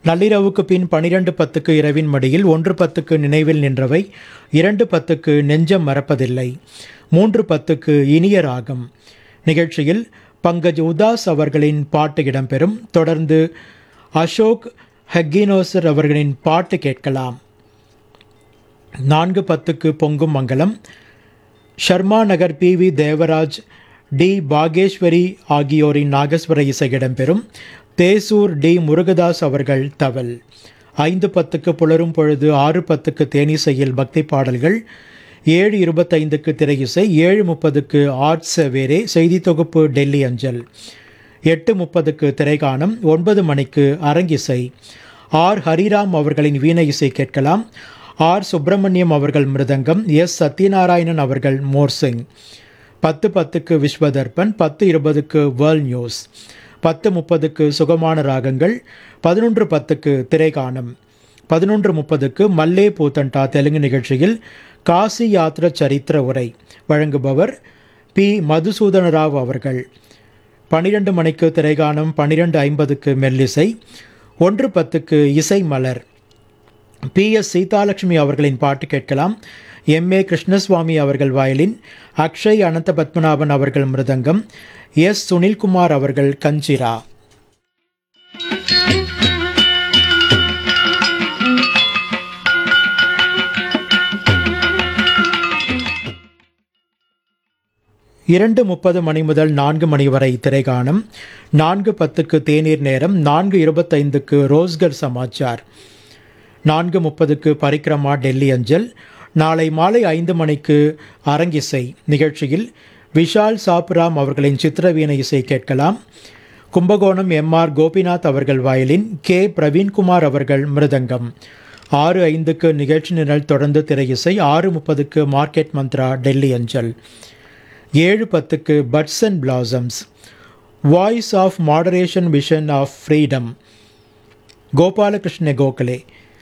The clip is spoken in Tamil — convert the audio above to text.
நள்ளிரவுக்கு பின் பனிரெண்டு பத்துக்கு இரவின் மடியில் ஒன்று பத்துக்கு நினைவில் நின்றவை இரண்டு பத்துக்கு நெஞ்சம் மறப்பதில்லை மூன்று பத்துக்கு இனிய ராகம் நிகழ்ச்சியில் பங்கஜ் உதாஸ் அவர்களின் பாட்டு இடம்பெறும் தொடர்ந்து அசோக் ஹக்கினோசர் அவர்களின் பாட்டு கேட்கலாம் நான்கு பத்துக்கு பொங்கும் மங்கலம் Sharma Nagar P V Devaraj T Bhageshwari ஆகியோரின் நாகஸ்வர இசை இடம்பெறும் தேசூர் டி முருகதாஸ் அவர்கள் தவல் ஐந்து பத்துக்கு புலரும் பொழுது ஆறு பத்துக்கு தேனிசையில் பக்தி பாடல்கள் ஏழு இருபத்தைந்துக்கு திரையிசை ஏழு முப்பதுக்கு ஆர்ட்ஸ் வேரே செய்தி தொகுப்பு டெல்லி அஞ்சல் எட்டு முப்பதுக்கு திரைகாணம் ஒன்பது மணிக்கு அரங்கிசை ஆர் ஹரிராம் அவர்களின் வீணை இசை கேட்கலாம் ஆர் சுப்பிரமணியம் அவர்கள் மிருதங்கம் எஸ் சத்யநாராயணன் அவர்கள் மோர்சிங் பத்து பத்துக்கு விஸ்வதர்பன் பத்து இருபதுக்கு வேர்ல்ட் நியூஸ் பத்து முப்பதுக்கு சுகமான ராகங்கள் பதினொன்று பத்துக்கு திரைகாணம் பதினொன்று முப்பதுக்கு மல்லே பூத்தண்டா தெலுங்கு நிகழ்ச்சியில் காசி யாத்ர சரித்திர உரை வழங்குபவர் பி மதுசூதன ராவ் அவர்கள் பன்னிரண்டு மணிக்கு திரைகாணம் பன்னிரெண்டு ஐம்பதுக்கு மெல்லிசை ஒன்று பத்துக்கு இசை மலர் பி எஸ் சீதாலட்சுமி அவர்களின் பாட்டு கேட்கலாம் எம் ஏ கிருஷ்ணசுவாமி அவர்கள் வயலின் அக்ஷய் அனந்த பத்மநாபன் அவர்கள் மிருதங்கம் எஸ் சுனில்குமார் அவர்கள் கஞ்சிரா இரண்டு முப்பது மணி முதல் நான்கு மணி வரை திரைகாணம் நான்கு பத்துக்கு தேநீர் நேரம் நான்கு இருபத்தைந்துக்கு ரோஸ்கர் சமாச்சார் நான்கு முப்பதுக்கு பரிக்கிரமா டெல்லி அஞ்சல் நாளை மாலை ஐந்து மணிக்கு அரங்கிசை நிகழ்ச்சியில் விஷால் சாப்ராம் அவர்களின் சித்திரவீணை இசை கேட்கலாம் கும்பகோணம் எம்ஆர் கோபிநாத் அவர்கள் வயலின் கே பிரவீன்குமார் அவர்கள் மிருதங்கம் ஆறு ஐந்துக்கு நிகழ்ச்சி நிரல் தொடர்ந்து திரையிசை ஆறு முப்பதுக்கு மார்க்கெட் மந்த்ரா டெல்லி அஞ்சல் ஏழு பத்துக்கு buds and blossoms voice of moderation vision of freedom Gopalakrishna Gokhale